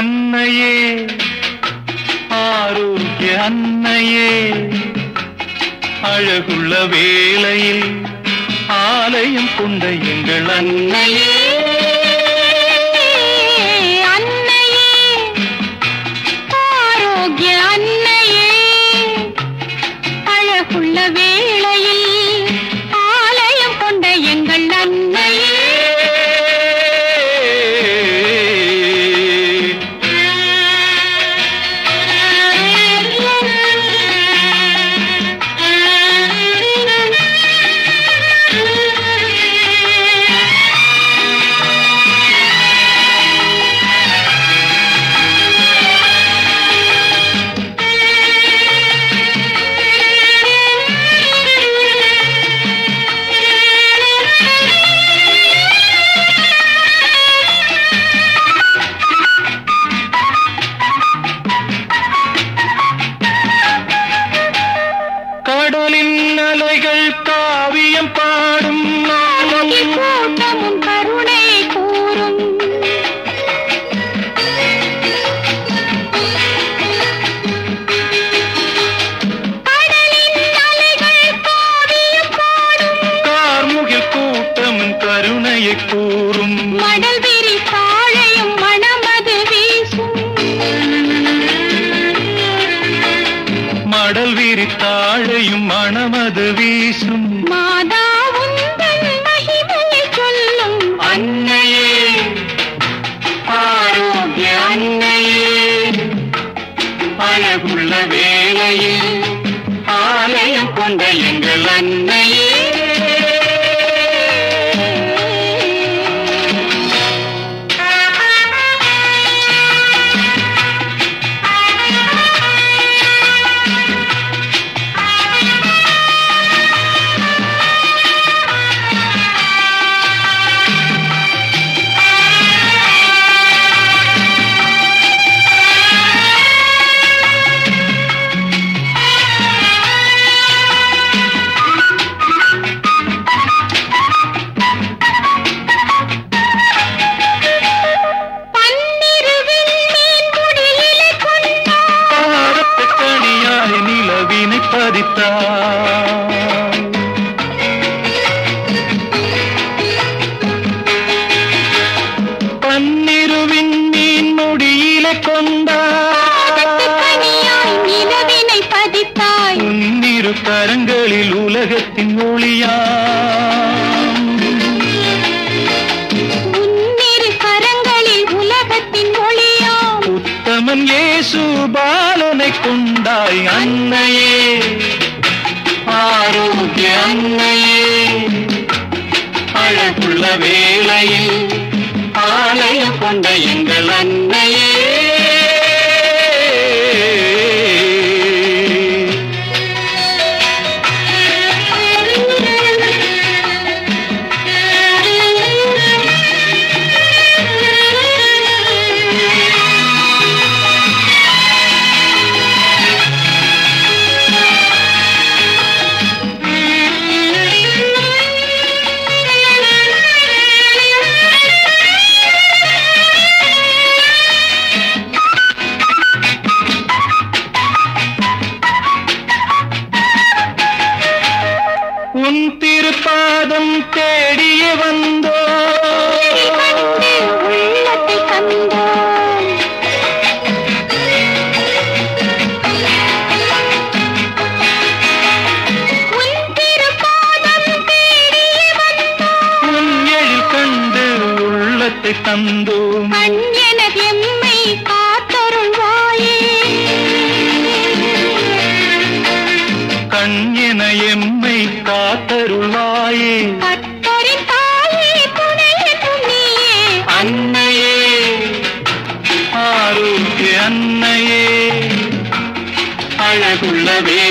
அன்னையே ஆரோக்கிய அன்னையே அழகுள்ள வேளையில் ஆலயம் கொண்ட எங்கள் அன்னையே அன்னையே ஆரோக்கிய அன்னையே அழகுள்ள வேளையில் ஆலயம் கொண்ட எங்கள் அன்னையே கடலின் அலைகள் காவியம் பாடும் காலையில் கூட்டமும் கருணை கூறும் கடலின் அலைகள் காவியம் பாடும் கார்முகில் கூட்டமும் கருணையை கூறும் மடல் விரி தாழையும் மணமது வீசும் மடல் விரித்தாழையும் மணமது வீசும் மாதா உந்தன் மகிமையை சொல்லும் அன்னையே ஆரோக்கிய அன்னையே அழகுள்ள வேளையில் ஆலயம் கொண்ட எங்கள் அன்னையே பன்னிரு விண்மீன் முடியிலே கொண்டார் பாரத்த கனியாய் நிலவினை பதித்தார் பன்னிருவின் மீன் முடியில கொண்டார் கனியாய் நிலவினை பதித்தாய் உன்னிரு கரங்களில் உலகத்தின் ஒளியா உன்னிரு கரங்களில் உலகத்தின் ஒளியாம் உத்தமன் இயேசு பாலனை கொண்டாய் அன்னையே ஆரோக்கிய அன்னையே அழகுள்ள வேளையில் ஆலயம் கொண்ட எங்கள் அன்னையே உன் திருப்பாதம் தேடிய வந்தோ கண்டு உள்ளத்தை கண்டோம் உன் திருப்பாதம் தேடியே வந்தோம் உன் எழில் கண்டு உள்ளத்தை தந்தோம் அஞ்ஞனது எம்மை காத்தருள்வாயே கண் என எம்மை காத்தருளாயே கத்தரின் தாயே துணை என்றும் நீயே அன்னையே ஆரோக்கிய அன்னையே அழகுள்ள வே